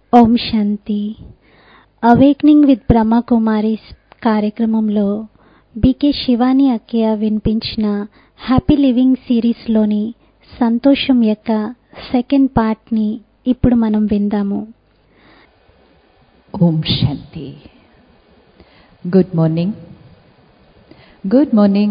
ఓం శాంతి awakening with Brahma Kumaris కార్యక్రమంలో BK Shivani అక్కయ్య వినిపించిన హ్యాపీ లివింగ్ సిరీస్లోని సంతోషం యొక్క సెకండ్ పార్ట్ని ఇప్పుడు మనం విందాము ओम शांति good morning good morning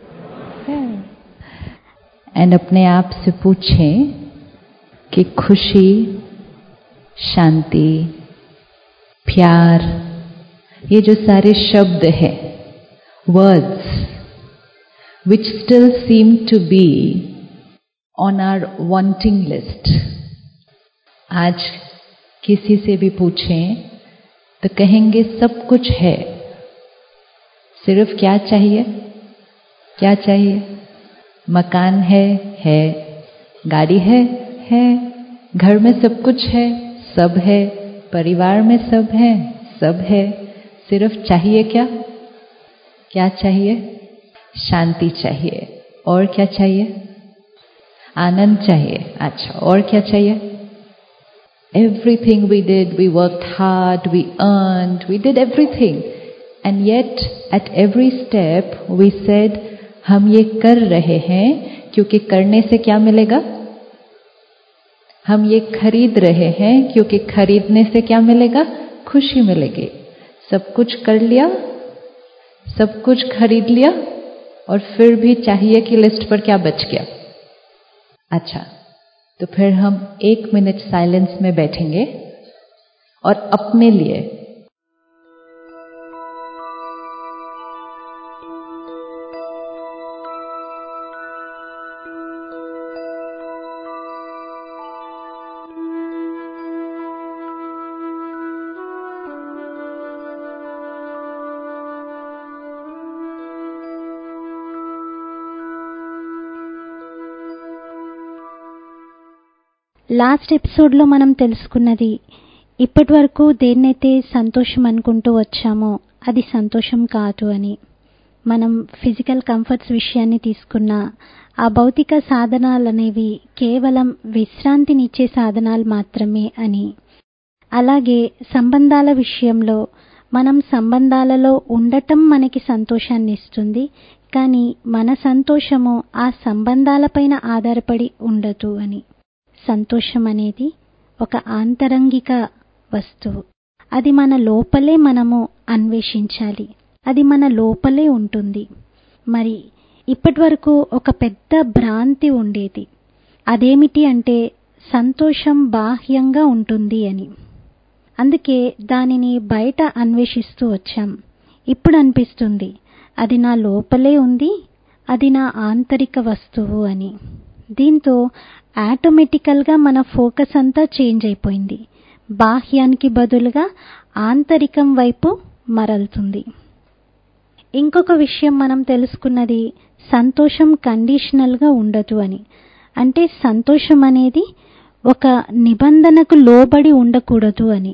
and अपने आप से पूछें कि खुशी शांति प्यार ये जो सारे शब्द हैं words which still seem to be on our wanting list आज किसी से भी पूछें तो कहेंगे सब कुछ है सिर्फ क्या चाहिए क्या चाहिए मकान है है गाड़ी है है घर में सब कुछ है सब है परिवार में सब है सब है सिर्फ चाहिए क्या क्या चाहिए शांति चाहिए और क्या चाहिए आनंद चाहिए अच्छा और क्या चाहिए Everything we did, we worked hard, we earned, we did everything. And yet, at every step, we said, हम ये कर रहे हैं क्योंकि करने से क्या मिलेगा हम ये खरीद रहे हैं क्योंकि खरीदने से क्या मिलेगा खुशी मिलेगी सब कुछ कर लिया सब कुछ खरीद लिया और फिर भी चाहिए कि लिस्ट पर क्या बच गया अच्छा तो फिर हम एक मिनट साइलेंस में बैठेंगे और अपने लिए లాస్ట్ ఎపిసోడ్లో మనం తెలుసుకున్నది ఇప్పటి వరకు దేన్నైతే సంతోషం అనుకుంటూ వచ్చామో అది సంతోషం కాదు అని మనం ఫిజికల్ కంఫర్ట్స్ విషయాన్ని తీసుకున్న ఆ భౌతిక సాధనాలు అనేవి కేవలం విశ్రాంతినిచ్చే సాధనాలు మాత్రమే అని అలాగే సంబంధాల విషయంలో మనం సంబంధాలలో ఉండటం మనకి సంతోషాన్ని ఇస్తుంది కానీ మన సంతోషము ఆ సంబంధాలపైన ఆధారపడి ఉండదు అని సంతోషం అనేది ఒక ఆంతరంగిక వస్తువు అది మన లోపలే మనము అన్వేషించాలి అది మన లోపలే ఉంటుంది మరి ఇప్పటి వరకు ఒక పెద్ద భ్రాంతి ఉండేది అదేమిటి అంటే సంతోషం బాహ్యంగా ఉంటుంది అని అందుకే దానిని బయట అన్వేషిస్తూ వచ్చాం ఇప్పుడు అనిపిస్తుంది అది నా లోపలే ఉంది అది నా ఆంతరిక వస్తువు అని దీంతో ఆటోమేటికల్గా మన ఫోకస్ అంతా చేంజ్ అయిపోయింది బాహ్యానికి బదులుగా ఆంతరికం వైపు మరలుతుంది ఇంకొక విషయం మనం తెలుసుకున్నది సంతోషం కండిషనల్గా ఉండదు అని అంటే సంతోషం అనేది ఒక నిబంధనకు లోబడి ఉండకూడదు అని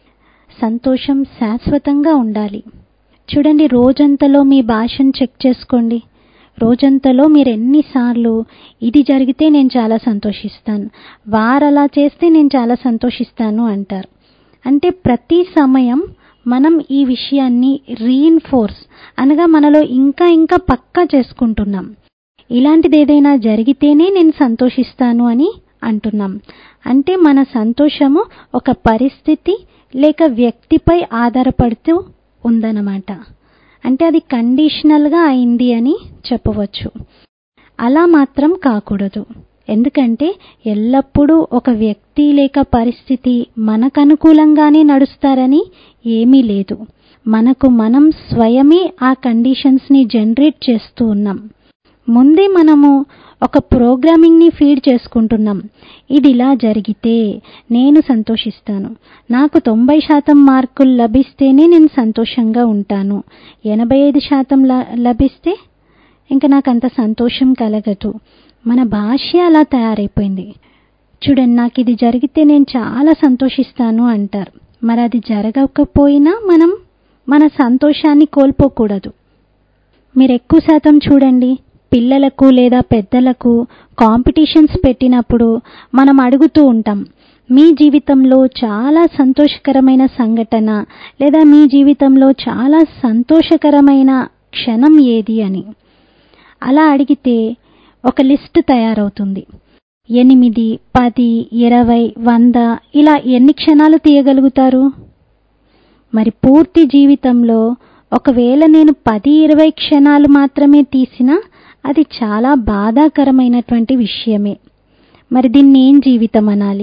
సంతోషం శాశ్వతంగా ఉండాలి చూడండి రోజంతలో మీ భాషను చెక్ చేసుకోండి రోజంతలో మీరు ఎన్నిసార్లు ఇది జరిగితే నేను చాలా సంతోషిస్తాను వారలా చేస్తే నేను చాలా సంతోషిస్తాను అంటారు అంటే ప్రతి సమయం మనం ఈ విషయాన్ని రీఇన్ఫోర్స్ అనగా మనలో ఇంకా ఇంకా పక్కా చేసుకుంటున్నాం ఇలాంటిది ఏదైనా జరిగితేనే నేను సంతోషిస్తాను అని అంటున్నాం అంటే మన సంతోషము ఒక పరిస్థితి లేక వ్యక్తిపై ఆధారపడుతూ ఉందన్నమాట అంటే అది కండిషనల్గా అయింది అని చెప్పవచ్చు అలా మాత్రం కాకూడదు ఎందుకంటే ఎల్లప్పుడూ ఒక వ్యక్తి లేక పరిస్థితి మనకు అనుకూలంగానే నడుస్తారని ఏమీ లేదు మనకు మనం స్వయమే ఆ కండిషన్స్ని జనరేట్ చేస్తూ ఉన్నాం ముందే మనము ఒక ప్రోగ్రామింగ్ని ఫీడ్ చేసుకుంటున్నాం ఇది ఇలా జరిగితే నేను సంతోషిస్తాను నాకు తొంభై శాతం మార్కులు లభిస్తేనే నేను సంతోషంగా ఉంటాను ఎనభై ఐదు శాతం లభిస్తే ఇంకా నాకు అంత సంతోషం కలగదు మన భాష అలా తయారైపోయింది చూడండి నాకు ఇది జరిగితే నేను చాలా సంతోషిస్తాను అంటారు మరి అది జరగకపోయినా మనం మన సంతోషాన్ని కోల్పోకూడదు మీరు ఎక్కువ శాతం చూడండి పిల్లలకు లేదా పెద్దలకు కాంపిటీషన్స్ పెట్టినప్పుడు మనం అడుగుతూ ఉంటాం మీ జీవితంలో చాలా సంతోషకరమైన సంఘటన లేదా మీ జీవితంలో చాలా సంతోషకరమైన క్షణం ఏది అని అలా అడిగితే ఒక లిస్ట్ తయారవుతుంది ఎనిమిది పది ఇరవై వంద ఇలా ఎన్ని క్షణాలు తీయగలుగుతారు మరి పూర్తి జీవితంలో ఒకవేళ నేను పది ఇరవై క్షణాలు మాత్రమే తీసినా అది చాలా బాధాకరమైనటువంటి విషయమే మరి దీన్ని ఏం జీవితం అనాలి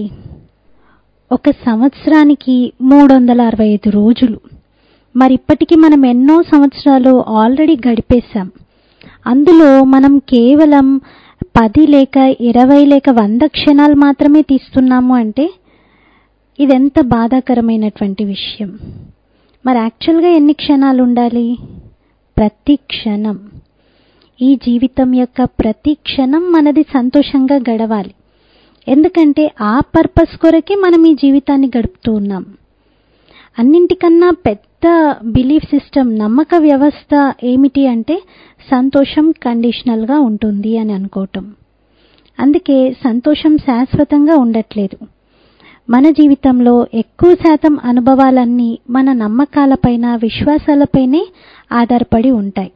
ఒక సంవత్సరానికి మూడు వందల అరవై ఐదు రోజులు మరి ఇప్పటికీ మనం ఎన్నో సంవత్సరాలు ఆల్రెడీ గడిపేశాం అందులో మనం కేవలం పది లేక ఇరవై లేక వంద క్షణాలు మాత్రమే తీస్తున్నాము అంటే ఇదెంత బాధాకరమైనటువంటి విషయం మరి యాక్చువల్గా ఎన్ని క్షణాలు ఉండాలి ప్రతి క్షణం ఈ జీవితం యొక్క ప్రతి క్షణం మనది సంతోషంగా గడవాలి ఎందుకంటే ఆ పర్పస్ కొరకే మనం ఈ జీవితాన్ని గడుపుతూ ఉన్నాం అన్నింటికన్నా పెద్ద బిలీఫ్ సిస్టమ్ నమ్మక వ్యవస్థ ఏమిటి అంటే సంతోషం కండిషనల్గా ఉంటుంది అని అనుకోవటం అందుకే సంతోషం శాశ్వతంగా ఉండట్లేదు మన జీవితంలో ఎక్కువ శాతం అనుభవాలన్నీ మన నమ్మకాలపైన విశ్వాసాలపైనే ఆధారపడి ఉంటాయి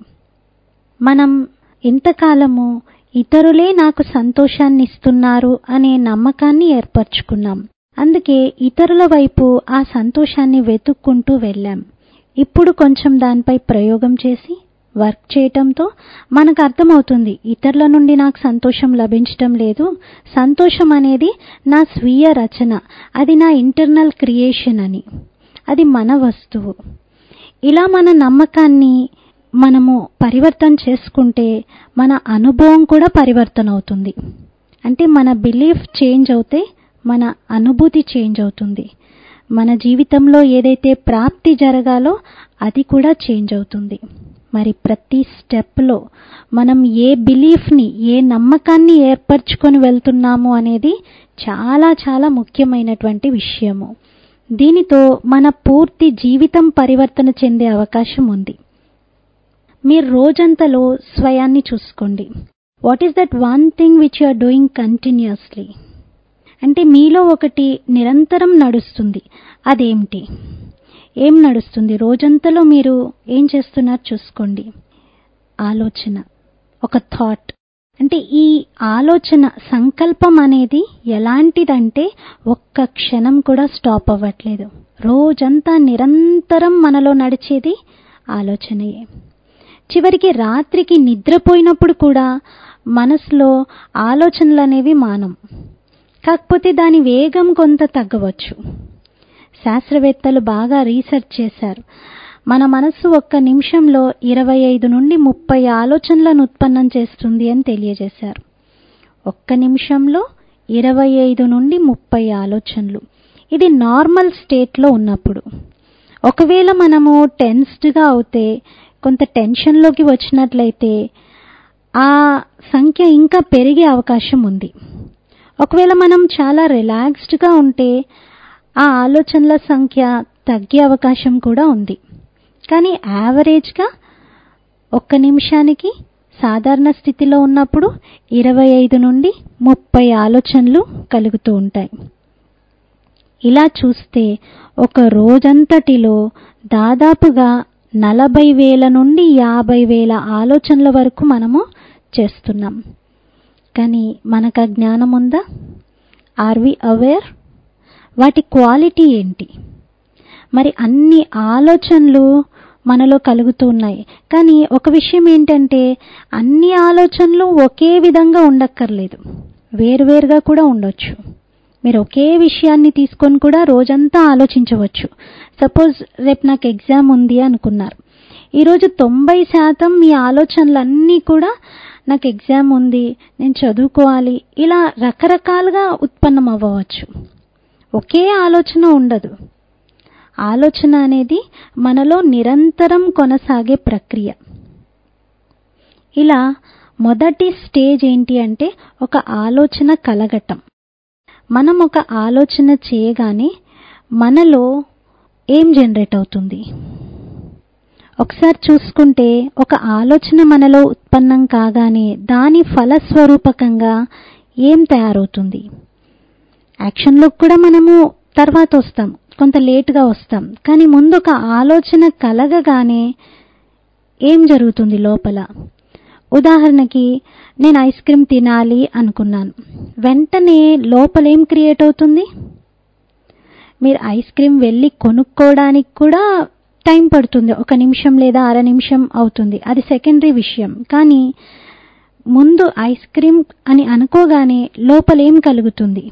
మనం ఇంతకాలము ఇతరులే నాకు సంతోషాన్ని ఇస్తున్నారు అనే నమ్మకాన్ని ఏర్పరచుకున్నాం అందుకే ఇతరుల వైపు ఆ సంతోషాన్ని వెతుక్కుంటూ వెళ్ళాం ఇప్పుడు కొంచెం దానిపై ప్రయోగం చేసి వర్క్ చేయటంతో మనకు అర్థమవుతుంది ఇతరుల నుండి నాకు సంతోషం లభించటం లేదు సంతోషం అనేది నా స్వీయ రచన అది నా ఇంటర్నల్ క్రియేషన్ అని అది మన వస్తువు ఇలా మన నమ్మకాన్ని మనము పరివర్తన చేసుకుంటే మన అనుభవం కూడా పరివర్తన అవుతుంది అంటే మన బిలీఫ్ చేంజ్ అవుతే మన అనుభూతి చేంజ్ అవుతుంది మన జీవితంలో ఏదైతే ప్రాప్తి జరగాలో అది కూడా చేంజ్ అవుతుంది మరి ప్రతి స్టెప్లో మనం ఏ బిలీఫ్ని ఏ నమ్మకాన్ని ఏర్పరచుకొని వెళ్తున్నాము అనేది చాలా చాలా ముఖ్యమైనటువంటి విషయము దీనితో మన పూర్తి జీవితం పరివర్తన చెందే అవకాశం ఉంది మీరు రోజంతలో స్వయాన్ని చూసుకోండి what is that one thing which you are doing continuously అంటే మీలో ఒకటి నిరంతరం నడుస్తుంది అదేమిటి ఏం నడుస్తుంది రోజంతలో మీరు ఏం చేస్తున్నారు చూసుకోండి ఆలోచన ఒక థాట్ అంటే ఈ ఆలోచన సంకల్పం అనేది ఎలాంటిదంటే ఒక్క క్షణం కూడా స్టాప్ అవ్వట్లేదు రోజంతా నిరంతరం మనలో నడిచేది ఆలోచనయే చివరికి రాత్రికి నిద్రపోయినప్పుడు కూడా మనసులో ఆలోచనలు అనేవి మానం కాకపోతే దాని వేగం కొంత తగ్గవచ్చు శాస్త్రవేత్తలు బాగా రీసెర్చ్ చేశారు మన మనస్సు ఒక్క నిమిషంలో ఇరవై ఐదు నుండి ముప్పై ఆలోచనలను ఉత్పన్నం చేస్తుంది అని తెలియజేశారు ఒక్క నిమిషంలో ఇరవై ఐదు నుండి ముప్పై ఆలోచనలు ఇది నార్మల్ స్టేట్లో ఉన్నప్పుడు ఒకవేళ మనము టెన్స్డ్గా అవుతే కొంత టెన్షన్లోకి వచ్చినట్లయితే ఆ సంఖ్య ఇంకా పెరిగే అవకాశం ఉంది ఒకవేళ మనం చాలా రిలాక్స్డ్గా ఉంటే ఆ ఆలోచనల సంఖ్య తగ్గే అవకాశం కూడా ఉంది కానీ యావరేజ్గా ఒక్క నిమిషానికి సాధారణ స్థితిలో ఉన్నప్పుడు ఇరవై ఐదు నుండి ముప్పై ఆలోచనలు కలుగుతూ ఉంటాయి ఇలా చూస్తే ఒక రోజంతటిలో దాదాపుగా నలభై వేల నుండి యాభై వేల ఆలోచనల వరకు మనము చేస్తున్నాం కానీ మనకు ఆ జ్ఞానం ఉందా ఆర్ వి అవేర్ వాటి క్వాలిటీ ఏంటి మరి అన్ని ఆలోచనలు మనలో కలుగుతూ ఉన్నాయి కానీ ఒక విషయం ఏంటంటే అన్ని ఆలోచనలు ఒకే విధంగా ఉండక్కర్లేదు వేరువేరుగా కూడా ఉండొచ్చు మీరు ఒకే విషయాన్ని తీసుకొని కూడా రోజంతా ఆలోచించవచ్చు సపోజ్ రేపు నాకు ఎగ్జామ్ ఉంది అనుకున్నారు ఈరోజు తొంభై శాతం మీ ఆలోచనలన్నీ కూడా నాకు ఎగ్జామ్ ఉంది నేను చదువుకోవాలి ఇలా రకరకాలుగా ఉత్పన్నం అవ్వవచ్చు ఒకే ఆలోచన ఉండదు ఆలోచన అనేది మనలో నిరంతరం కొనసాగే ప్రక్రియ ఇలా మొదటి స్టేజ్ ఏంటి అంటే ఒక ఆలోచన కలగటం మనం ఒక ఆలోచన చేయగానే మనలో ఏం జనరేట్ అవుతుంది ఒకసారి చూసుకుంటే ఒక ఆలోచన మనలో ఉత్పన్నం కాగానే దాని ఫలస్వరూపకంగా ఏం తయారవుతుంది యాక్షన్లోకి కూడా మనము తర్వాత వస్తాం కొంత లేటుగా వస్తాం కానీ ముందు ఒక ఆలోచన కలగగానే ఏం జరుగుతుంది లోపల ఉదాహరణకి నేను ఐస్ క్రీమ్ తినాలి అనుకున్నాను వెంటనే లోపల ఏం క్రియేట్ అవుతుంది మీరు ఐస్ క్రీమ్ వెళ్ళి కొనుక్కోవడానికి కూడా టైం పడుతుంది ఒక నిమిషం లేదా అర నిమిషం అవుతుంది అది సెకండరీ విషయం కానీ ముందు ఐస్ క్రీమ్ అని అనుకోగానే లోపల ఏం కలుగుతుంది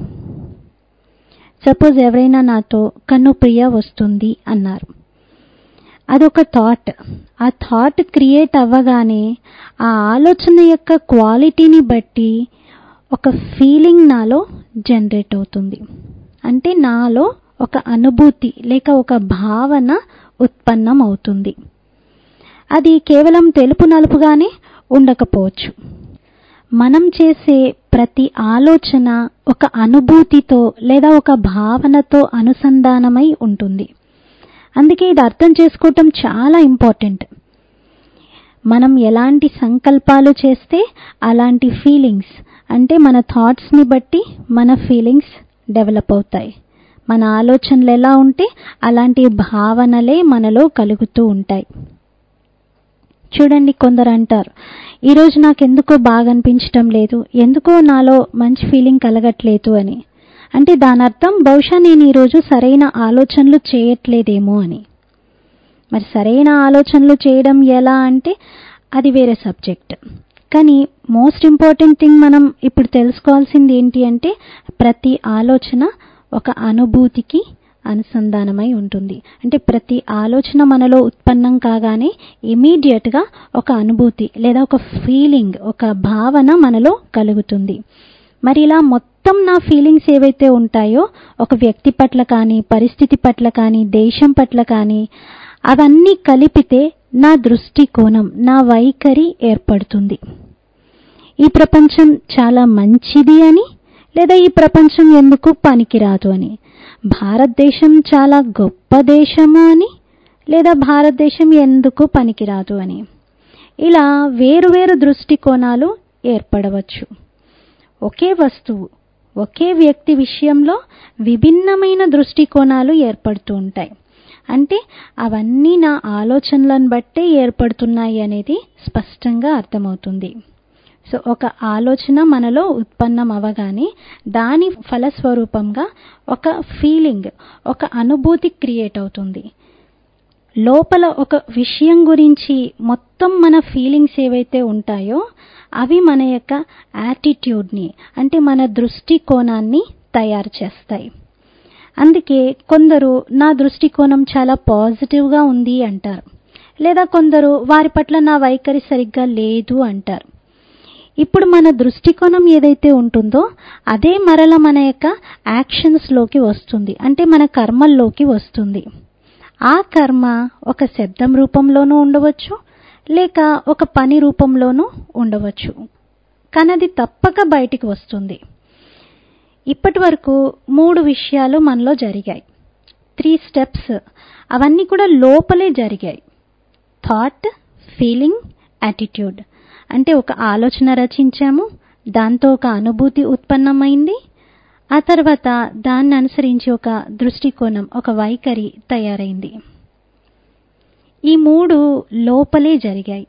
సపోజ్ ఎవరైనా నాతో కన్ను ప్రియ వస్తుంది అన్నారు అదొక థాట్ ఆ థాట్ క్రియేట్ అవ్వగానే ఆ ఆలోచన యొక్క క్వాలిటీని బట్టి ఒక ఫీలింగ్ నాలో జనరేట్ అవుతుంది అంటే నాలో ఒక అనుభూతి లేక ఒక భావన ఉత్పన్నం అవుతుంది అది కేవలం తెలుపు నలుపుగానే ఉండకపోవచ్చు మనం చేసే ప్రతి ఆలోచన ఒక అనుభూతితో లేదా ఒక భావనతో అనుసంధానమై ఉంటుంది అందుకే ఇది అర్థం చేసుకోవటం చాలా ఇంపార్టెంట్ మనం ఎలాంటి సంకల్పాలు చేస్తే అలాంటి ఫీలింగ్స్ అంటే మన థాట్స్ని బట్టి మన ఫీలింగ్స్ డెవలప్ అవుతాయి మన ఆలోచనలు ఎలా ఉంటే అలాంటి భావనలే మనలో కలుగుతూ ఉంటాయి చూడండి కొందరు అంటారు ఈరోజు నాకు ఎందుకో బాగా అనిపించటం లేదు ఎందుకో నాలో మంచి ఫీలింగ్ కలగట్లేదు అని అంటే దాని అర్థం బహుశా నేను ఈరోజు సరైన ఆలోచనలు చేయట్లేదేమో అని మరి సరైన ఆలోచనలు చేయడం ఎలా అంటే అది వేరే సబ్జెక్ట్ కానీ మోస్ట్ ఇంపార్టెంట్ థింగ్ మనం ఇప్పుడు తెలుసుకోవాల్సింది ఏంటి అంటే ప్రతి ఆలోచన ఒక అనుభూతికి అనుసంధానమై ఉంటుంది అంటే ప్రతి ఆలోచన మనలో ఉత్పన్నం కాగానే ఇమీడియట్గా ఒక అనుభూతి లేదా ఒక ఫీలింగ్ ఒక భావన మనలో కలుగుతుంది మరి ఇలా మొత్తం నా ఫీలింగ్స్ ఏవైతే ఉంటాయో ఒక వ్యక్తి పట్ల కానీ పరిస్థితి పట్ల కానీ దేశం పట్ల కానీ అవన్నీ కలిపితే నా దృష్టికోణం నా వైఖరి ఏర్పడుతుంది ఈ ప్రపంచం చాలా మంచిది అని లేదా ఈ ప్రపంచం ఎందుకు పనికిరాదు అని భారతదేశం చాలా గొప్ప దేశము అని లేదా భారతదేశం ఎందుకు పనికిరాదు అని ఇలా వేరువేరు దృష్టికోణాలు ఏర్పడవచ్చు ఒకే వస్తువు ఒకే వ్యక్తి విషయంలో విభిన్నమైన దృష్టికోణాలు ఏర్పడుతూ ఉంటాయి అంటే అవన్నీ నా ఆలోచనలను బట్టే ఏర్పడుతున్నాయి అనేది స్పష్టంగా అర్థమవుతుంది సో ఒక ఆలోచన మనలో ఉత్పన్నం అవగానే దాని ఫలస్వరూపంగా ఒక ఫీలింగ్ ఒక అనుభూతి క్రియేట్ అవుతుంది లోపల ఒక విషయం గురించి మొత్తం మన ఫీలింగ్స్ ఏవైతే ఉంటాయో అవి మన యొక్క యాటిట్యూడ్ని అంటే మన దృష్టికోణాన్ని తయారు చేస్తాయి అందుకే కొందరు నా దృష్టికోణం చాలా పాజిటివ్గా ఉంది అంటారు లేదా కొందరు వారి పట్ల నా వైఖరి సరిగ్గా లేదు అంటారు ఇప్పుడు మన దృష్టికోణం ఏదైతే ఉంటుందో అదే మరల మన యొక్క యాక్షన్స్లోకి వస్తుంది అంటే మన కర్మల్లోకి వస్తుంది ఆ కర్మ ఒక శబ్దం రూపంలోనూ ఉండవచ్చు లేక ఒక పని రూపంలోనూ ఉండవచ్చు కానీ అది తప్పక బయటికి వస్తుంది ఇప్పటి వరకు మూడు విషయాలు మనలో జరిగాయి త్రీ స్టెప్స్ అవన్నీ కూడా లోపలే జరిగాయి థాట్ ఫీలింగ్ యాటిట్యూడ్ అంటే ఒక ఆలోచన రచించాము దాంతో ఒక అనుభూతి ఉత్పన్నమైంది ఆ తర్వాత దాన్ని అనుసరించి ఒక దృష్టికోణం ఒక వైఖరి తయారైంది ఈ మూడు లోపలే జరిగాయి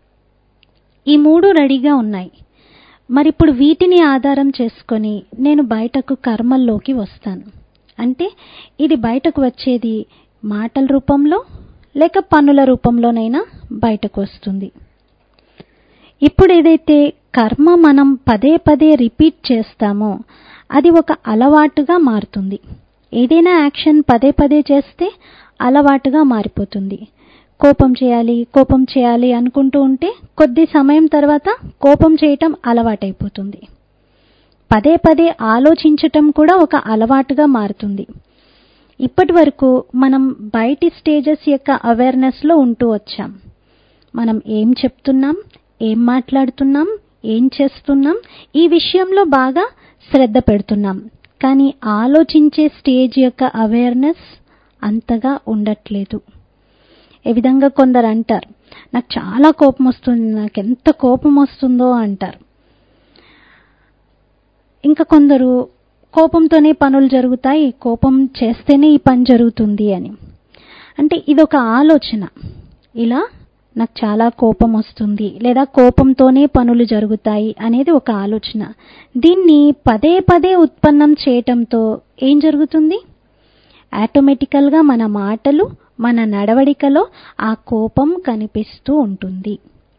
ఈ మూడు రెడీగా ఉన్నాయి మరి ఇప్పుడు వీటిని ఆధారం చేసుకొని నేను బయటకు కర్మల్లోకి వస్తాను అంటే ఇది బయటకు వచ్చేది మాటల రూపంలో లేక పనుల రూపంలోనైనా బయటకు వస్తుంది ఇప్పుడు ఏదైతే కర్మ మనం పదే పదే రిపీట్ చేస్తామో అది ఒక అలవాటుగా మారుతుంది ఏదైనా యాక్షన్ పదే పదే చేస్తే అలవాటుగా మారిపోతుంది కోపం చేయాలి కోపం చేయాలి అనుకుంటూ ఉంటే కొద్ది సమయం తర్వాత కోపం చేయటం అలవాటైపోతుంది పదే పదే ఆలోచించటం కూడా ఒక అలవాటుగా మారుతుంది ఇప్పటి వరకు మనం బయటి స్టేజెస్ యొక్క అవేర్నెస్లో ఉంటూ వచ్చాం మనం ఏం చెప్తున్నాం ఏం మాట్లాడుతున్నాం ఏం చేస్తున్నాం ఈ విషయంలో బాగా శ్రద్ధ పెడుతున్నాం కానీ ఆలోచించే స్టేజ్ యొక్క అవేర్నెస్ అంతగా ఉండట్లేదు ఏ విధంగా కొందరు అంటారు నాకు చాలా కోపం వస్తుంది నాకు ఎంత కోపం వస్తుందో అంటారు ఇంకా కొందరు కోపంతోనే పనులు జరుగుతాయి కోపం చేస్తేనే ఈ పని జరుగుతుంది అని అంటే ఇదొక ఆలోచన ఇలా నాకు చాలా కోపం వస్తుంది లేదా కోపంతోనే పనులు జరుగుతాయి అనేది ఒక ఆలోచన దీన్ని పదే పదే ఉత్పన్నం చేయటంతో ఏం జరుగుతుంది ఆటోమేటికల్గా మన మాటలు మన నడవడికలో ఆ కోపం కనిపిస్తూ ఉంటుంది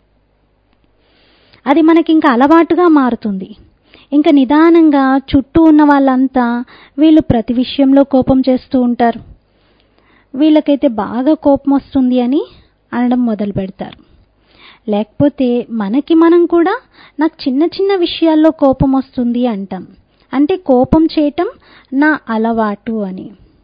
అది మనకి ఇంకా అలవాటుగా మారుతుంది ఇంకా నిదానంగా చుట్టూ ఉన్న వాళ్ళంతా వీళ్ళు ప్రతి విషయంలో కోపం చేస్తూ ఉంటారు వీళ్ళకైతే బాగా కోపం వస్తుంది అని అనడం మొదలు పెడతారు లేకపోతే మనకి మనం కూడా నాకు చిన్న చిన్న విషయాల్లో కోపం వస్తుంది అంటాం అంటే కోపం చేయటం నా అలవాటు అని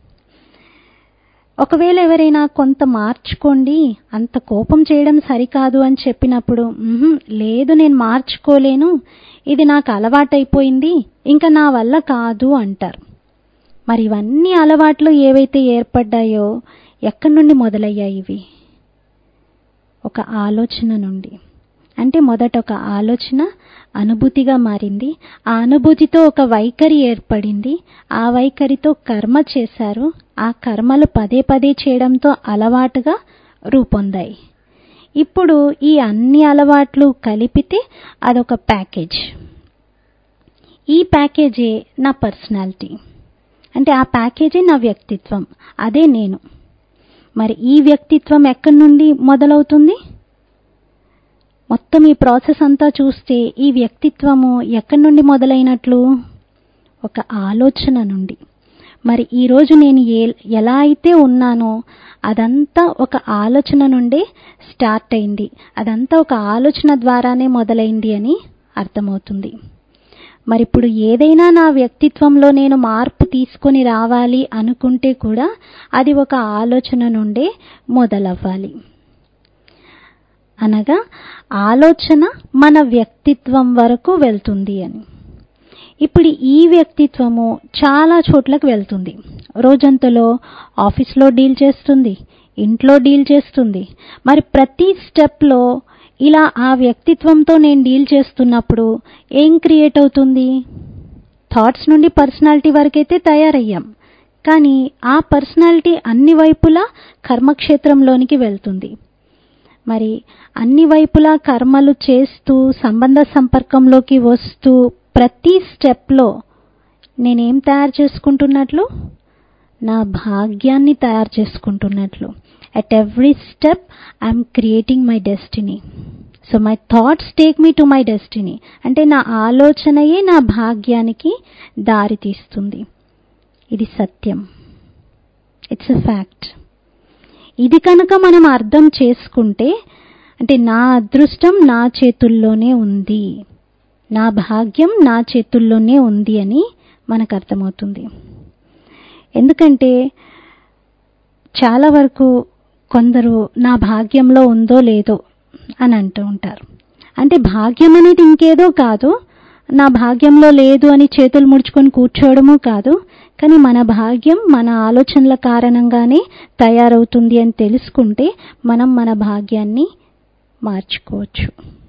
ఒకవేళ ఎవరైనా కొంత మార్చుకోండి అంత కోపం చేయడం సరికాదు అని చెప్పినప్పుడు లేదు నేను మార్చుకోలేను ఇది నాకు అలవాటైపోయింది ఇంకా నా వల్ల కాదు అంటారు మరి ఇవన్నీ అలవాట్లు ఏవైతే ఏర్పడ్డాయో ఎక్కడి నుండి మొదలయ్యాయి ఇవి ఒక ఆలోచన నుండి అంటే మొదట ఒక ఆలోచన అనుభూతిగా మారింది ఆ అనుభూతితో ఒక వైఖరి ఏర్పడింది ఆ వైఖరితో కర్మ చేశారు ఆ కర్మలు పదే పదే చేయడంతో అలవాటుగా రూపొందాయి ఇప్పుడు ఈ అన్ని అలవాట్లు కలిపితే అదొక ప్యాకేజ్ ఈ ప్యాకేజే నా పర్సనాలిటీ అంటే ఆ ప్యాకేజే నా వ్యక్తిత్వం అదే నేను మరి ఈ వ్యక్తిత్వం ఎక్కడి నుండి మొదలవుతుంది మొత్తం ఈ ప్రాసెస్ అంతా చూస్తే ఈ వ్యక్తిత్వము ఎక్కడి నుండి మొదలైనట్లు ఒక ఆలోచన నుండి మరి ఈరోజు నేను ఏ ఎలా అయితే ఉన్నానో అదంతా ఒక ఆలోచన నుండే స్టార్ట్ అయింది అదంతా ఒక ఆలోచన ద్వారానే మొదలైంది అని అర్థమవుతుంది మరి ఇప్పుడు ఏదైనా నా వ్యక్తిత్వంలో నేను మార్పు తీసుకొని రావాలి అనుకుంటే కూడా అది ఒక ఆలోచన నుండే మొదలవ్వాలి అనగా ఆలోచన మన వ్యక్తిత్వం వరకు వెళ్తుంది అని ఇప్పుడు ఈ వ్యక్తిత్వము చాలా చోట్లకు వెళ్తుంది రోజంతలో ఆఫీస్లో డీల్ చేస్తుంది ఇంట్లో డీల్ చేస్తుంది మరి ప్రతి స్టెప్లో ఇలా ఆ వ్యక్తిత్వంతో నేను డీల్ చేస్తున్నప్పుడు ఏం క్రియేట్ అవుతుంది థాట్స్ నుండి పర్సనాలిటీ వరకైతే తయారయ్యాం కానీ ఆ పర్సనాలిటీ అన్ని వైపులా కర్మక్షేత్రంలోనికి వెళ్తుంది మరి అన్ని వైపులా కర్మలు చేస్తూ సంబంధ సంపర్కంలోకి వస్తూ ప్రతి స్టెప్లో నేనేం తయారు చేసుకుంటున్నట్లు నా భాగ్యాన్ని తయారు చేసుకుంటున్నట్లు at every step I'm creating my destiny so my thoughts take me to my destiny అంటే నా ఆలోచనయే నా భాగ్యానికి దారి తీస్తుంది ఇది సత్యం ఇట్స్ ఎ ఫ్యాక్ట్ ఇది కనుక మనం అర్థం చేసుకుంటే అంటే నా అదృష్టం నా చేతుల్లోనే ఉంది నా భాగ్యం నా చేతుల్లోనే ఉంది అని మనకు అర్థమవుతుంది ఎందుకంటే చాలా వరకు కొందరు నా భాగ్యంలో ఉందో లేదో అని అంటూ ఉంటారు అంటే భాగ్యం అనేది ఇంకేదో కాదు నా భాగ్యంలో లేదు అని చేతులు ముడుచుకొని కూర్చోవడము కాదు కానీ మన భాగ్యం మన ఆలోచనల కారణంగానే తయారవుతుంది అని తెలుసుకుంటే మనం మన భాగ్యాన్ని మార్చుకోవచ్చు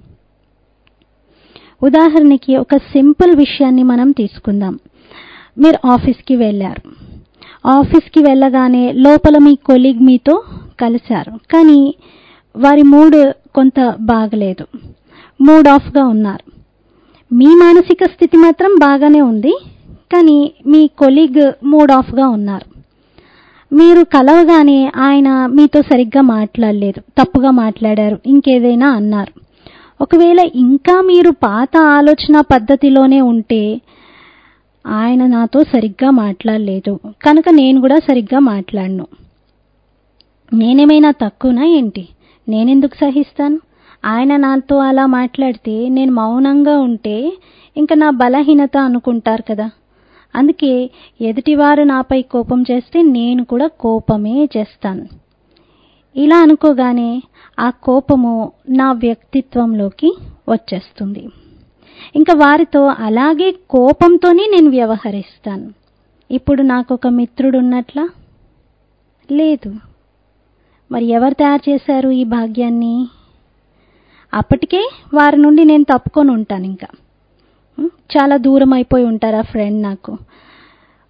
ఉదాహరణకి ఒక సింపుల్ విషయాన్ని మనం తీసుకుందాం మీరు ఆఫీస్కి వెళ్ళారు ఆఫీస్కి వెళ్ళగానే లోపల మీ కొలీగ్ మీతో కలిశారు కానీ వారి మూడ్ కొంత బాగలేదు మూడ్ ఆఫ్గా ఉన్నారు మీ మానసిక స్థితి మాత్రం బాగానే ఉంది కానీ మీ కొలీగ్ మూడ్ ఆఫ్గా ఉన్నారు మీరు కలవగానే ఆయన మీతో సరిగ్గా మాట్లాడలేదు తప్పుగా మాట్లాడారు ఇంకేదైనా అన్నారు ఒకవేళ ఇంకా మీరు పాత ఆలోచన పద్ధతిలోనే ఉంటే ఆయన నాతో సరిగ్గా మాట్లాడలేదు కనుక నేను కూడా సరిగ్గా మాట్లాడను నేనేమైనా తక్కువనా ఏంటి నేనెందుకు సహిస్తాను ఆయన నాతో అలా మాట్లాడితే నేను మౌనంగా ఉంటే ఇంకా నా బలహీనత అనుకుంటారు కదా అందుకే ఎదుటివారు నాపై కోపం చేస్తే నేను కూడా కోపమే చేస్తాను ఇలా అనుకోగానే ఆ కోపము నా వ్యక్తిత్వంలోకి వచ్చేస్తుంది ఇంకా వారితో అలాగే కోపంతోనే నేను వ్యవహరిస్తాను ఇప్పుడు నాకు ఒక మిత్రుడు ఉన్నట్లా లేదు మరి ఎవరు తయారు చేశారు ఈ భాగ్యాన్ని అప్పటికే వారి నుండి నేను తప్పుకొని ఉంటాను ఇంకా చాలా దూరం అయిపోయి ఉంటారు ఆ ఫ్రెండ్ నాకు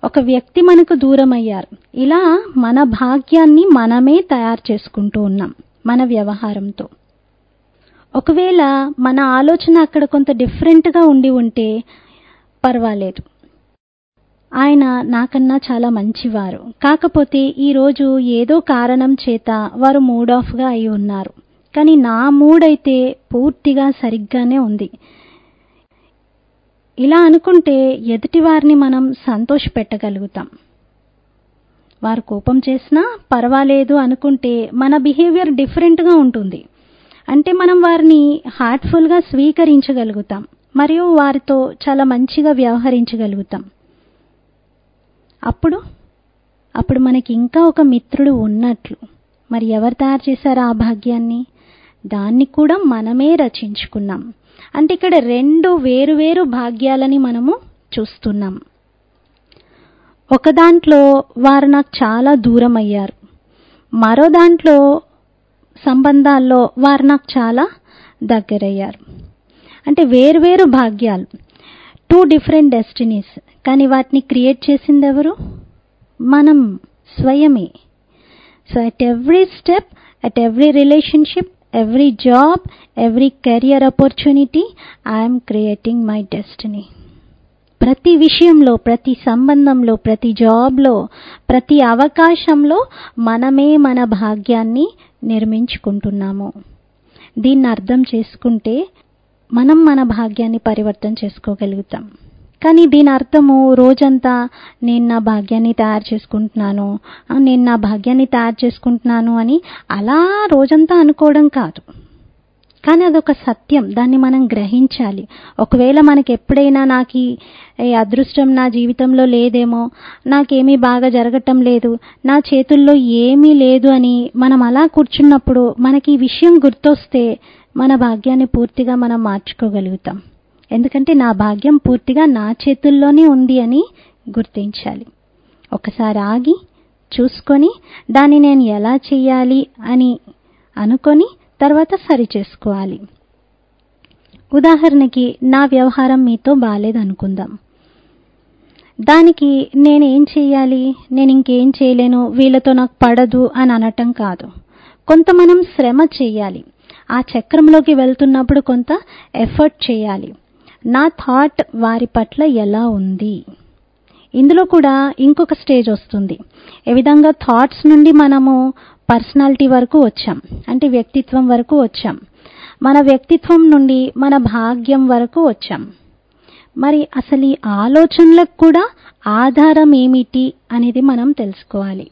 ఒక వ్యక్తి మనకు దూరం అయ్యారు ఇలా మన భాగ్యాన్ని మనమే తయారు చేసుకుంటూ ఉన్నాం మన వ్యవహారంతో ఒకవేళ మన ఆలోచన అక్కడ కొంత డిఫరెంట్గా ఉండి ఉంటే పర్వాలేదు ఆయన నాకన్నా చాలా మంచివారు కాకపోతే ఈరోజు ఏదో కారణం చేత వారు మూడ్ ఆఫ్గా అయి ఉన్నారు కానీ నా మూడ్ అయితే పూర్తిగా సరిగ్గానే ఉంది ఇలా అనుకుంటే ఎదుటి వారిని మనం సంతోష పెట్టగలుగుతాం వారు కోపం చేసినా పర్వాలేదు అనుకుంటే మన బిహేవియర్ డిఫరెంట్గా ఉంటుంది అంటే మనం వారిని హార్ట్ఫుల్గా స్వీకరించగలుగుతాం మరియు వారితో చాలా మంచిగా వ్యవహరించగలుగుతాం అప్పుడు అప్పుడు మనకి ఇంకా ఒక మిత్రుడు ఉన్నట్లు మరి ఎవరు తయారు చేశారు ఆ భాగ్యాన్ని దాన్ని కూడా మనమే రచించుకున్నాం అంటే ఇక్కడ రెండు వేరువేరు భాగ్యాలని మనము చూస్తున్నాం ఒక దాంట్లో వారు నాకు చాలా దూరం అయ్యారు మరో దాంట్లో సంబంధాల్లో వారు నాకు చాలా దగ్గరయ్యారు అంటే వేరువేరు భాగ్యాలు టూ డిఫరెంట్ డెస్టినీస్ కానీ వాటిని క్రియేట్ చేసింది ఎవరు మనం స్వయమే so at every step at every relationship every job every career opportunity I'm creating my destiny ప్రతి విషయంలో ప్రతి సంబంధంలో ప్రతి జాబ్లో ప్రతి అవకాశంలో మనమే మన భాగ్యాన్ని నిర్మించుకుంటున్నాము దీన్ని అర్థం చేసుకుంటే మనం మన భాగ్యాన్ని పరివర్తన చేసుకోగలుగుతాం కానీ దీని అర్థము రోజంతా నేను నా భాగ్యాన్ని తయారు చేసుకుంటున్నాను నేను నా భాగ్యాన్ని తయారు చేసుకుంటున్నాను అని అలా రోజంతా అనుకోవడం కాదు కానీ అదొక సత్యం దాన్ని మనం గ్రహించాలి ఒకవేళ మనకి ఎప్పుడైనా నాకు ఈ అదృష్టం నా జీవితంలో లేదేమో నాకేమీ బాగా జరగటం లేదు నా చేతుల్లో ఏమీ లేదు అని మనం అలా కూర్చున్నప్పుడు మనకి ఈ విషయం గుర్తొస్తే మన భాగ్యాన్ని పూర్తిగా మనం మార్చుకోగలుగుతాం ఎందుకంటే నా భాగ్యం పూర్తిగా నా చేతుల్లోనే ఉంది అని గుర్తించాలి ఒకసారి ఆగి చూసుకొని దాన్ని నేను ఎలా చెయ్యాలి అని అనుకొని తర్వాత సరి చేసుకోవాలి ఉదాహరణకి నా వ్యవహారం మీతో బాగాలేదనుకుందాం దానికి నేనేం చేయాలి నేను ఇంకేం చేయలేను వీళ్ళతో నాకు పడదు అని అనటం కాదు కొంత మనం శ్రమ చేయాలి ఆ చక్రంలోకి వెళ్తున్నప్పుడు కొంత ఎఫర్ట్ చేయాలి నా థాట్ వారి పట్ల ఎలా ఉంది ఇందులో కూడా ఇంకొక స్టేజ్ వస్తుంది ఏ విధంగా థాట్స్ నుండి మనము పర్సనాలిటీ వరకు వచ్చాం అంటే వ్యక్తిత్వం వరకు వచ్చాం మన వ్యక్తిత్వం నుండి మన భాగ్యం వరకు వచ్చాం మరి అసలు ఈ ఆలోచనలకు కూడా ఆధారం ఏమిటి అనేది మనం తెలుసుకోవాలి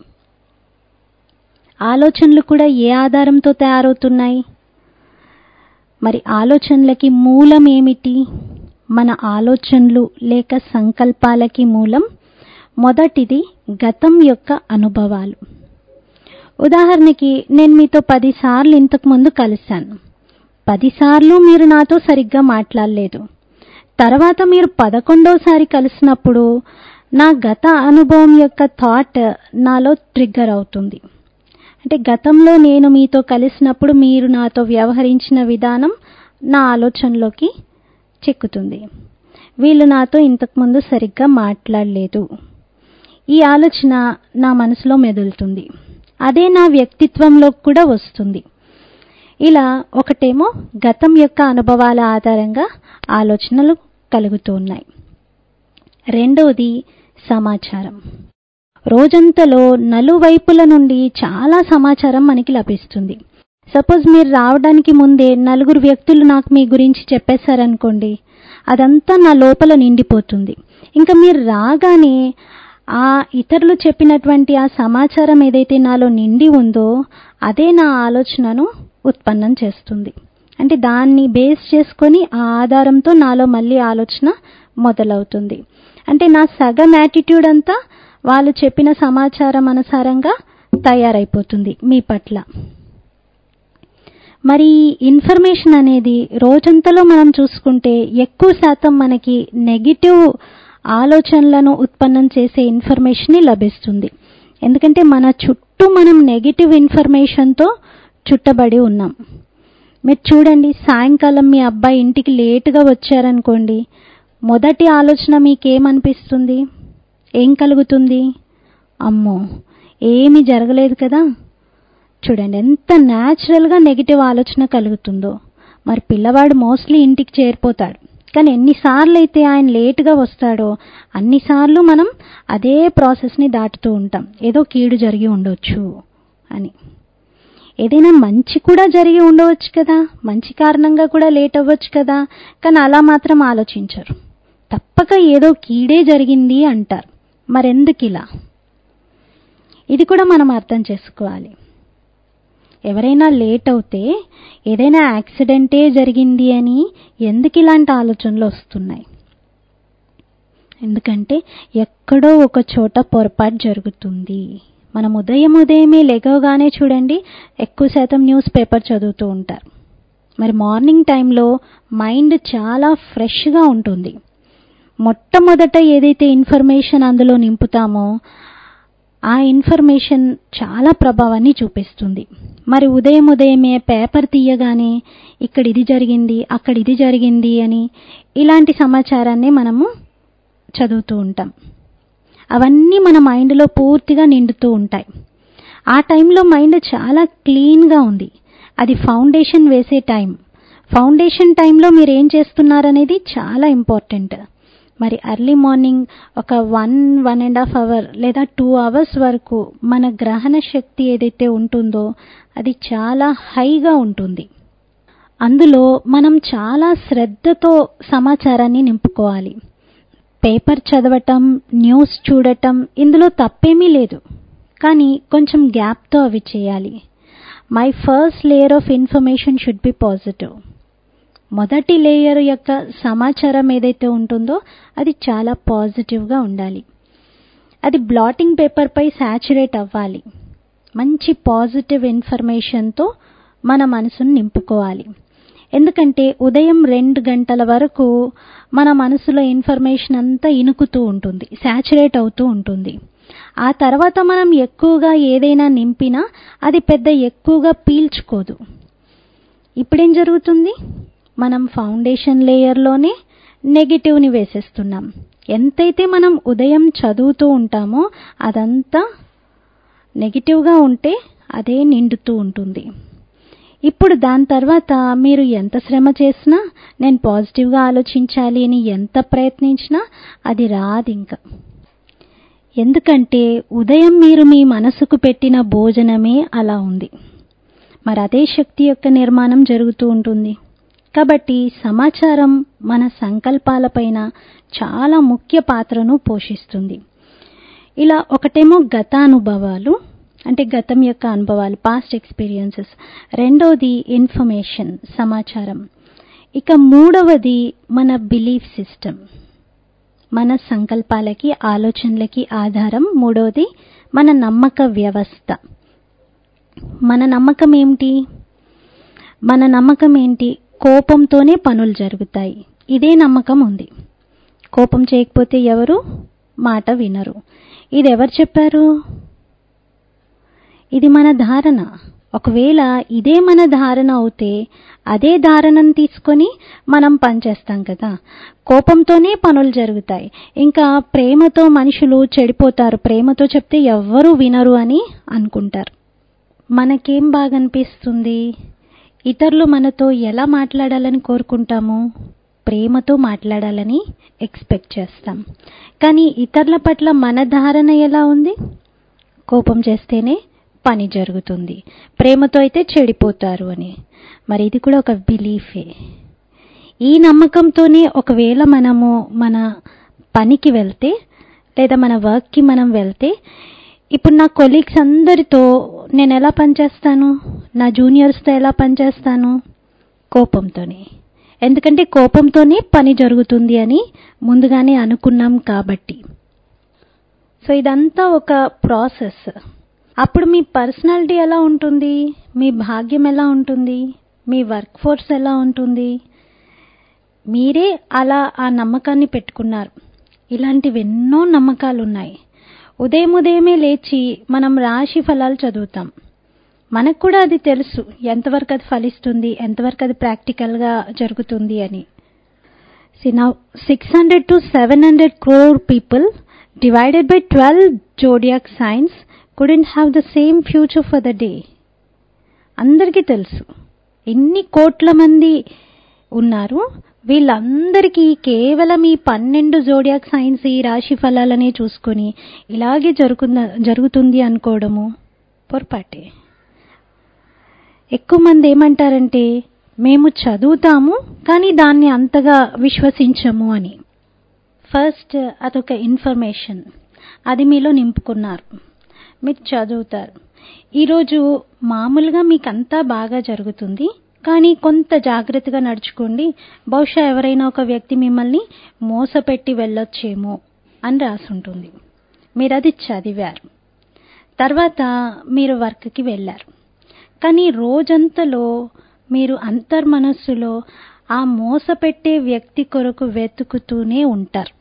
ఆలోచనలు కూడా ఏ ఆధారంతో తయారవుతున్నాయి మరి ఆలోచనలకి మూలం ఏమిటి మన ఆలోచనలు లేక సంకల్పాలకి మూలం మొదటిది గతం యొక్క అనుభవాలు ఉదాహరణకి నేను మీతో పదిసార్లు ఇంతకు ముందు కలిశాను పదిసార్లు మీరు నాతో సరిగ్గా మాట్లాడలేదు తర్వాత మీరు పదకొండోసారి కలిసినప్పుడు నా గత అనుభవం యొక్క థాట్ నాలో ట్రిగ్గర్ అవుతుంది అంటే గతంలో నేను మీతో కలిసినప్పుడు మీరు నాతో వ్యవహరించిన విధానం నా ఆలోచనలోకి చెక్కుతుంది వీళ్ళు నాతో ఇంతకుముందు సరిగ్గా మాట్లాడలేదు ఈ ఆలోచన నా మనసులో మెదులుతుంది అదే నా వ్యక్తిత్వంలో కూడా వస్తుంది ఇలా ఒకటేమో గతం యొక్క అనుభవాల ఆధారంగా ఆలోచనలు కలుగుతూ ఉన్నాయి రెండవది సమాచారం రోజంతలో నలువైపుల నుండి చాలా సమాచారం మనకి లభిస్తుంది సపోజ్ మీరు రావడానికి ముందే నలుగురు వ్యక్తులు నాకు మీ గురించి చెప్పేశారనుకోండి అదంతా నా లోపల నిండిపోతుంది ఇంకా మీరు రాగానే ఆ ఇతరులు చెప్పినటువంటి ఆ సమాచారం ఏదైతే నాలో నిండి ఉందో అదే నా ఆలోచనను ఉత్పన్నం చేస్తుంది అంటే దాన్ని బేస్ చేసుకొని ఆ ఆధారంతో నాలో మళ్ళీ ఆలోచన మొదలవుతుంది అంటే నా సగం యాటిట్యూడ్ అంతా వాళ్ళు చెప్పిన సమాచారం అనుసారంగా తయారైపోతుంది మీ పట్ల మరి ఇన్ఫర్మేషన్ అనేది రోజంతలో మనం చూసుకుంటే ఎక్కువ శాతం మనకి నెగిటివ్ ఆలోచనలను ఉత్పన్నం చేసే ఇన్ఫర్మేషన్ లభిస్తుంది ఎందుకంటే మన చుట్టూ మనం నెగిటివ్ ఇన్ఫర్మేషన్తో చుట్టబడి ఉన్నాం మీరు చూడండి సాయంకాలం మీ అబ్బాయి ఇంటికి లేటుగా వచ్చారనుకోండి మొదటి ఆలోచన మీకేమనిపిస్తుంది ఏం కలుగుతుంది అమ్మో ఏమీ జరగలేదు కదా చూడండి ఎంత న్యాచురల్గా నెగిటివ్ ఆలోచన కలుగుతుందో మరి పిల్లవాడు మోస్ట్లీ ఇంటికి చేరిపోతాడు కానీ ఎన్నిసార్లు అయితే ఆయన లేటుగా వస్తాడో అన్నిసార్లు మనం అదే ప్రాసెస్ని దాటుతూ ఉంటాం ఏదో కీడు జరిగి ఉండొచ్చు అని ఏదైనా మంచి కూడా జరిగి ఉండవచ్చు కదా మంచి కారణంగా కూడా లేట్ అవ్వచ్చు కదా కానీ అలా మాత్రం ఆలోచించరు తప్పక ఏదో కీడే జరిగింది అంటారు మరెందుకు ఇలా ఇది కూడా మనం అర్థం చేసుకోవాలి ఎవరైనా లేట్ అవుతే ఏదైనా యాక్సిడెంటే జరిగింది అని ఎందుకు ఇలాంటి ఆలోచనలు వస్తున్నాయి ఎందుకంటే ఎక్కడో ఒక చోట పొరపాటు జరుగుతుంది మనం ఉదయం ఉదయమే లెగవగానే చూడండి ఎక్కువ శాతం న్యూస్ పేపర్ చదువుతూ ఉంటారు మరి మార్నింగ్ టైంలో మైండ్ చాలా ఫ్రెష్గా ఉంటుంది మొట్టమొదట ఏదైతే ఇన్ఫర్మేషన్ అందులో నింపుతామో ఆ ఇన్ఫర్మేషన్ చాలా ప్రభావాన్ని చూపిస్తుంది మరి ఉదయం ఉదయమే పేపర్ తీయగానే ఇక్కడ ఇది జరిగింది అక్కడ ఇది జరిగింది అని ఇలాంటి సమాచారాన్ని మనము చదువుతూ ఉంటాం అవన్నీ మన మైండ్లో పూర్తిగా నిండుతూ ఉంటాయి ఆ టైంలో మైండ్ చాలా క్లీన్గా ఉంది అది ఫౌండేషన్ వేసే టైం ఫౌండేషన్ టైంలో మీరు ఏం చేస్తున్నారనేది చాలా ఇంపార్టెంట్ మరి ఎర్లీ మార్నింగ్ ఒక one one and half hour లేదా టూ అవర్స్ వరకు మన గ్రహణ శక్తి ఏదైతే ఉంటుందో అది చాలా హైగా ఉంటుంది అందులో మనం చాలా శ్రద్ధతో సమాచారాన్ని నింపుకోవాలి పేపర్ చదవటం న్యూస్ చూడటం ఇందులో తప్పేమీ లేదు కానీ కొంచెం గ్యాప్తో అవి చేయాలి my first layer of information should be positive మొదటి లేయర్ యొక్క సమాచారం ఏదైతే ఉంటుందో అది చాలా పాజిటివ్గా ఉండాలి అది బ్లాటింగ్ పేపర్పై శాచురేట్ అవ్వాలి మంచి పాజిటివ్ ఇన్ఫర్మేషన్తో మన మనసును నింపుకోవాలి ఎందుకంటే ఉదయం రెండు గంటల వరకు మన మనసులో ఇన్ఫర్మేషన్ అంతా ఇనుకుతూ ఉంటుంది శాచురేట్ అవుతూ ఉంటుంది ఆ తర్వాత మనం ఎక్కువగా ఏదైనా నింపినా అది పెద్ద ఎక్కువగా పీల్చుకోదు ఇప్పుడేం జరుగుతుంది మనం ఫౌండేషన్ లేయర్లోనే నెగిటివ్ని వేసేస్తున్నాం ఎంతైతే మనం ఉదయం చదువుతూ ఉంటామో అదంతా నెగిటివ్గా ఉంటే అదే నిండుతూ ఉంటుంది ఇప్పుడు దాని తర్వాత మీరు ఎంత శ్రమ చేసినా నేను పాజిటివ్గా ఆలోచించాలి అని ఎంత ప్రయత్నించినా అది రాదు ఇంకా ఎందుకంటే ఉదయం మీరు మీ మనసుకు పెట్టిన భోజనమే అలా ఉంది మరి అదే శక్తి యొక్క నిర్మాణం జరుగుతూ ఉంటుంది కాబట్టి సమాచారం మన సంకల్పాలపైన చాలా ముఖ్య పాత్రను పోషిస్తుంది ఇలా ఒకటేమో గతానుభవాలు అంటే గతం యొక్క అనుభవాలు పాస్ట్ ఎక్స్పీరియన్సెస్ రెండవది ఇన్ఫర్మేషన్ సమాచారం ఇక మూడవది మన బిలీఫ్ సిస్టమ్ మన సంకల్పాలకి ఆలోచనలకి ఆధారం మూడవది మన నమ్మక వ్యవస్థ మన నమ్మకం ఏమిటి మన నమ్మకం ఏంటి కోపంతోనే పనులు జరుగుతాయి ఇదే నమ్మకం ఉంది కోపం చేయకపోతే ఎవరు మాట వినరు ఇది ఎవరు చెప్పారు ఇది మన ధారణ ఒకవేళ ఇదే మన ధారణ అవుతే అదే ధారణను తీసుకొని మనం పనిచేస్తాం కదా కోపంతోనే పనులు జరుగుతాయి ఇంకా ప్రేమతో మనుషులు చెడిపోతారు ప్రేమతో చెప్తే ఎవ్వరూ వినరు అని అనుకుంటారు మనకేం బాగా అనిపిస్తుంది ఇతరులు మనతో ఎలా మాట్లాడాలని కోరుకుంటాము ప్రేమతో మాట్లాడాలని ఎక్స్పెక్ట్ చేస్తాం కానీ ఇతరుల పట్ల మన ధారణ ఎలా ఉంది కోపం చేస్తేనే పని జరుగుతుంది ప్రేమతో అయితే చెడిపోతారు అని మరి ఇది కూడా ఒక బిలీఫే ఈ నమ్మకంతోనే ఒకవేళ మనము మన పనికి వెళ్తే లేదా మన వర్క్కి మనం వెళ్తే ఇప్పుడు నా కొలీగ్స్ అందరితో నేను ఎలా పనిచేస్తాను నా జూనియర్స్తో ఎలా పనిచేస్తాను కోపంతోనే ఎందుకంటే కోపంతోనే పని జరుగుతుంది అని ముందుగానే అనుకున్నాం కాబట్టి సో ఇదంతా ఒక ప్రాసెస్ అప్పుడు మీ పర్సనాలిటీ ఎలా ఉంటుంది మీ భాగ్యం ఎలా ఉంటుంది మీ వర్క్ ఫోర్స్ ఎలా ఉంటుంది మీరే అలా ఆ నమ్మకాన్ని పెట్టుకున్నారు ఇలాంటివి ఎన్నో నమ్మకాలు ఉన్నాయి ఉదయం ఉదయమే లేచి మనం రాశి ఫలాలు చదువుతాం మనకు కూడా అది తెలుసు ఎంతవరకు అది ఫలిస్తుంది ఎంతవరకు అది ప్రాక్టికల్గా జరుగుతుంది అని సి నా six hundred to seven hundred crore people divided by 12 zodiac signs couldn't have the same future for the day అందరికీ తెలుసు ఎన్ని కోట్ల మంది ఉన్నారు వీళ్ళందరికీ కేవలం ఈ పన్నెండు జోడియాక్ సైన్స్ ఈ రాశి ఫలాలనే చూసుకొని ఇలాగే జరుగుతుంద జరుగుతుంది అనుకోవడము పొరపాటే ఎక్కువ మంది ఏమంటారంటే మేము చదువుతాము కానీ దాన్ని అంతగా విశ్వసించము అని ఫస్ట్ అదొక ఇన్ఫర్మేషన్ అది మీలో నింపుకున్నారు మీరు చదువుతారు ఈరోజు మామూలుగా మీకు అంతా బాగా జరుగుతుంది కానీ కొంత జాగ్రత్తగా నడుచుకోండి బహుశా ఎవరైనా ఒక వ్యక్తి మిమ్మల్ని మోసపెట్టి వెళ్ళొచ్చేమో అని రాసుంటుంది మీరు అది చదివారు తర్వాత మీరు వర్క్కి వెళ్ళారు కానీ రోజంతలో మీరు అంతర్మనస్సులో ఆ మోసపెట్టే వ్యక్తి కొరకు వెతుకుతూనే ఉంటారు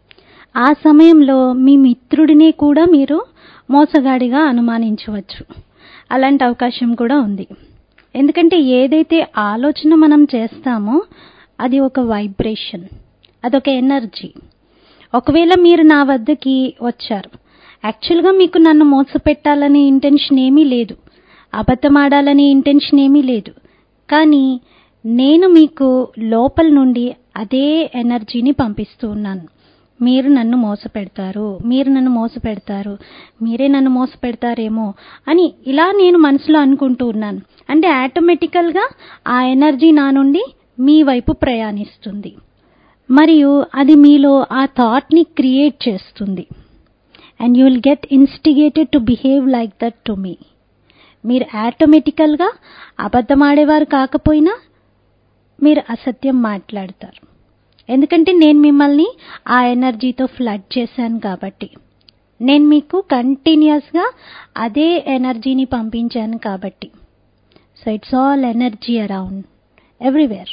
ఆ సమయంలో మీ మిత్రుడిని కూడా మీరు మోసగాడిగా అనుమానించవచ్చు అలాంటి అవకాశం కూడా ఉంది ఎందుకంటే ఏదైతే ఆలోచన మనం చేస్తామో అది ఒక వైబ్రేషన్ అదొక ఎనర్జీ ఒకవేళ మీరు నా వద్దకి వచ్చారు యాక్చువల్గా మీకు నన్ను మోసపెట్టాలనే ఇంటెన్షన్ ఏమీ లేదు అబద్ధమాడాలనే ఇంటెన్షన్ ఏమీ లేదు కానీ నేను మీకు లోపల నుండి అదే ఎనర్జీని పంపిస్తూ ఉన్నాను మీరు నన్ను మోసపెడతారు మీరు నన్ను మోసపెడతారు మీరే నన్ను మోసపెడతారేమో అని ఇలా నేను మనసులో అనుకుంటూ ఉన్నాను అంటే ఆటోమేటికల్గా ఆ ఎనర్జీ నా నుండి మీ వైపు ప్రయాణిస్తుంది మరియు అది మీలో ఆ థాట్ని క్రియేట్ చేస్తుంది and you will get instigated to behave like that to me మీరు ఆటోమేటికల్గా అబద్ధమాడేవారు కాకపోయినా మీరు అసత్యం మాట్లాడతారు ఎందుకంటే నేను మిమ్మల్ని ఆ ఎనర్జీతో ఫ్లడ్ చేశాను కాబట్టి నేను మీకు కంటిన్యూస్గా అదే ఎనర్జీని పంపించాను కాబట్టి so it's all energy around everywhere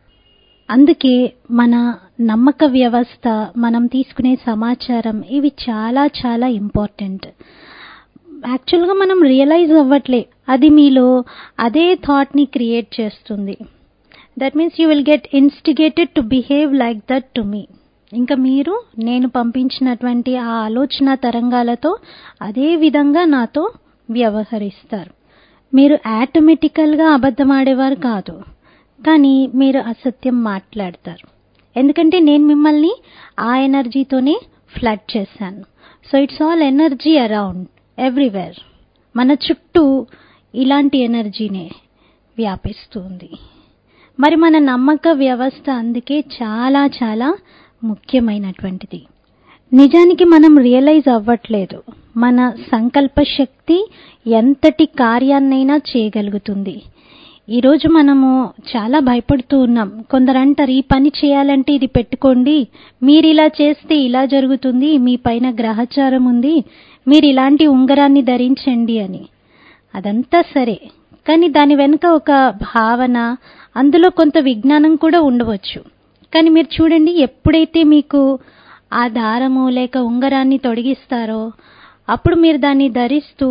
అందుకే మన నమ్మక వ్యవస్థ మనం తీసుకునే సమాచారం ఇవి చాలా చాలా ఇంపార్టెంట్ యాక్చువల్గా మనం రియలైజ్ అవ్వట్లే అది మీలో అదే థాట్ని క్రియేట్ చేస్తుంది that means you will get instigated to behave like that to me ఇంకా మీరు నేను పంపించినటువంటి ఆ ఆలోచన తరంగాలతో అదే విధంగా నాతో వ్యవహరిస్తారు మీరు ఆటోమేటికల్గా అబద్ధమాడేవారు కాదు కానీ మీరు అసత్యం మాట్లాడతారు ఎందుకంటే నేను మిమ్మల్ని ఆ ఎనర్జీతోనే ఫ్లడ్ చేశాను so it's all energy around everywhere మన చుట్టూ ఇలాంటి ఎనర్జీనే వ్యాపిస్తుంది మరి మన నమ్మక వ్యవస్థ అందుకే చాలా చాలా ముఖ్యమైనటువంటిది నిజానికి మనం రియలైజ్ అవ్వట్లేదు మన సంకల్ప శక్తి ఎంతటి కార్యాన్నైనా చేయగలుగుతుంది ఈరోజు మనము చాలా భయపడుతూ ఉన్నాం కొందరు అంటారు ఈ పని చేయాలంటే ఇది పెట్టుకోండి మీరు ఇలా చేస్తే ఇలా జరుగుతుంది మీ పైన గ్రహచారం ఉంది మీరు ఇలాంటి ఉంగరాన్ని ధరించండి అని అదంతా సరే కానీ దాని వెనుక ఒక భావన అందులో కొంత విజ్ఞానం కూడా ఉండవచ్చు కానీ మీరు చూడండి ఎప్పుడైతే మీకు ఆ దారము లేక ఉంగరాన్ని తొడిగిస్తారో అప్పుడు మీరు దాన్ని ధరిస్తూ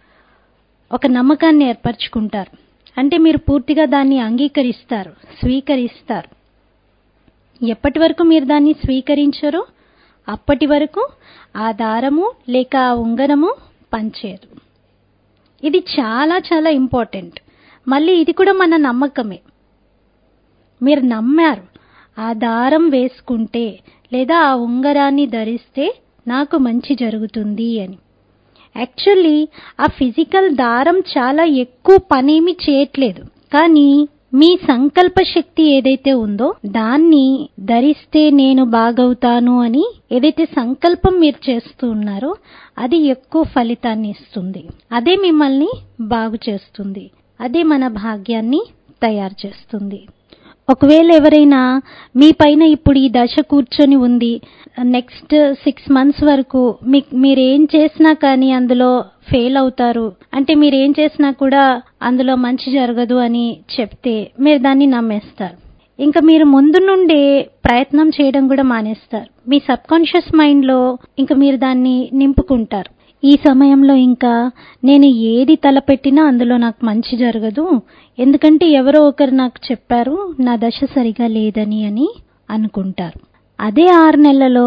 ఒక నమ్మకాన్ని ఏర్పరచుకుంటారు అంటే మీరు పూర్తిగా దాన్ని అంగీకరిస్తారు స్వీకరిస్తారు ఎప్పటి వరకు మీరు దాన్ని స్వీకరించరో అప్పటి వరకు ఆ దారము లేక ఆ ఉంగరము పనిచేయదు ఇది చాలా చాలా ఇంపార్టెంట్ మళ్ళీ ఇది కూడా మన నమ్మకమే మీరు నమ్మారు ఆ దారం వేసుకుంటే లేదా ఆ ఉంగరాన్ని ధరిస్తే నాకు మంచి జరుగుతుంది అని యాక్చువల్లీ ఆ ఫిజికల్ దారం చాలా ఎక్కువ పనేమి చేయట్లేదు కానీ మీ సంకల్ప శక్తి ఏదైతే ఉందో దాన్ని ధరిస్తే నేను బాగవుతాను అని ఏదైతే సంకల్పం మీరు చేస్తూ ఉన్నారో అది ఎక్కువ ఫలితాన్ని ఇస్తుంది అదే మిమ్మల్ని బాగు చేస్తుంది అదే మన భాగ్యాన్ని తయారు చేస్తుంది ఒకవేళ ఎవరైనా మీ పైన ఇప్పుడు ఈ దశ కూర్చొని ఉంది నెక్స్ట్ సిక్స్ మంత్స్ వరకు మీ మీరేం చేసినా కానీ అందులో ఫెయిల్ అవుతారు అంటే మీరు ఏం చేసినా కూడా అందులో మంచి జరగదు అని చెప్తే మీరు దాన్ని నమ్మేస్తారు ఇంకా మీరు ముందు నుండే ప్రయత్నం చేయడం కూడా మానేస్తారు మీ సబ్ కాన్షియస్ మైండ్లో ఇంకా మీరు దాన్ని నింపుకుంటారు ఈ సమయంలో ఇంకా నేను ఏది తలపెట్టినా అందులో నాకు మంచి జరగదు ఎందుకంటే ఎవరో ఒకరు నాకు చెప్పారు నా దశ సరిగా లేదని అని అనుకుంటారు అదే ఆరు నెలలలో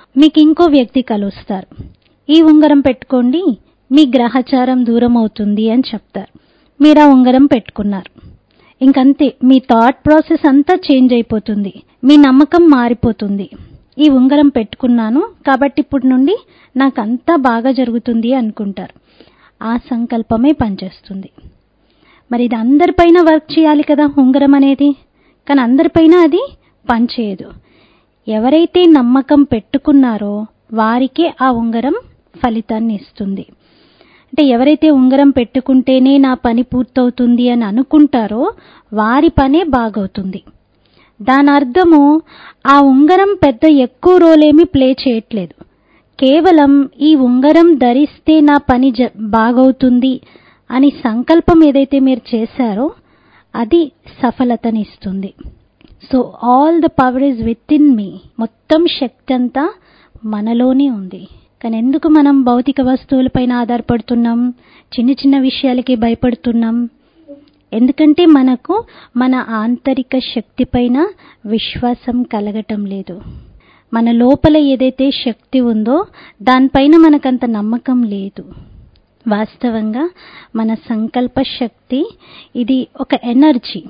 మీకు ఇంకో వ్యక్తి కలుస్తారు ఈ ఉంగరం పెట్టుకోండి మీ గ్రహచారం దూరం అవుతుంది అని చెప్తారు మీరు ఆ ఉంగరం పెట్టుకున్నారు ఇంకంతే మీ థాట్ ప్రాసెస్ అంతా చేంజ్ అయిపోతుంది మీ నమ్మకం మారిపోతుంది ఈ ఉంగరం పెట్టుకున్నాను కాబట్టి ఇప్పుడు నుండి నాకు అంతా బాగా జరుగుతుంది అనుకుంటారు ఆ సంకల్పమే పనిచేస్తుంది మరి ఇది అందరిపైన వర్క్ చేయాలి కదా ఉంగరం అనేది కానీ అందరిపైన అది పనిచేయదు ఎవరైతే నమ్మకం పెట్టుకున్నారో వారికే ఆ ఉంగరం ఫలితాన్ని ఇస్తుంది అంటే ఎవరైతే ఉంగరం పెట్టుకుంటేనే నా పని పూర్తవుతుంది అని అనుకుంటారో వారి పనే బాగవుతుంది దాని అర్థము ఆ ఉంగరం పెద్ద ఎక్కువ రోల్ ఏమీ ప్లే చేయట్లేదు కేవలం ఈ ఉంగరం ధరిస్తే నా పని జ బాగవుతుంది అని సంకల్పం ఏదైతే మీరు చేశారో అది సఫలతనిస్తుంది so all the power is within మీ మొత్తం శక్తి అంతా మనలోనే ఉంది కానీ ఎందుకు మనం భౌతిక వస్తువులపైన ఆధారపడుతున్నాం చిన్న చిన్న విషయాలకి భయపడుతున్నాం ఎందుకంటే మనకు మన ఆంతరిక శక్తి పైన విశ్వాసం కలగటం లేదు మన లోపల ఏదైతే శక్తి ఉందో దానిపైన మనకంత నమ్మకం లేదు వాస్తవంగా మన సంకల్ప శక్తి ఇది ఒక ఎనర్జీ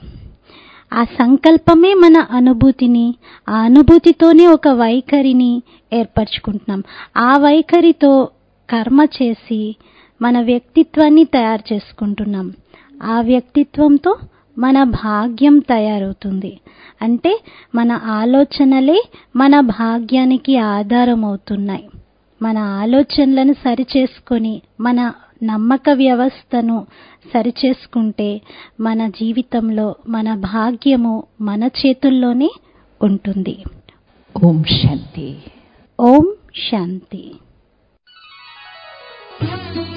ఆ సంకల్పమే మన అనుభూతిని ఆ అనుభూతితోనే ఒక వైఖరిని ఏర్పరచుకుంటున్నాం ఆ వైఖరితో కర్మ చేసి మన వ్యక్తిత్వాన్ని తయారు చేసుకుంటున్నాం ఆ వ్యక్తిత్వంతో మన భాగ్యం తయారవుతుంది అంటే మన ఆలోచనలే మన భాగ్యానికి ఆధారం అవుతున్నాయి మన ఆలోచనలను సరిచేసుకొని మన నమ్మక వ్యవస్థను సరిచేసుకుంటే మన జీవితంలో మన భాగ్యము మన చేతుల్లోనే ఉంటుంది Om Shanti. Om Shanti Thank you.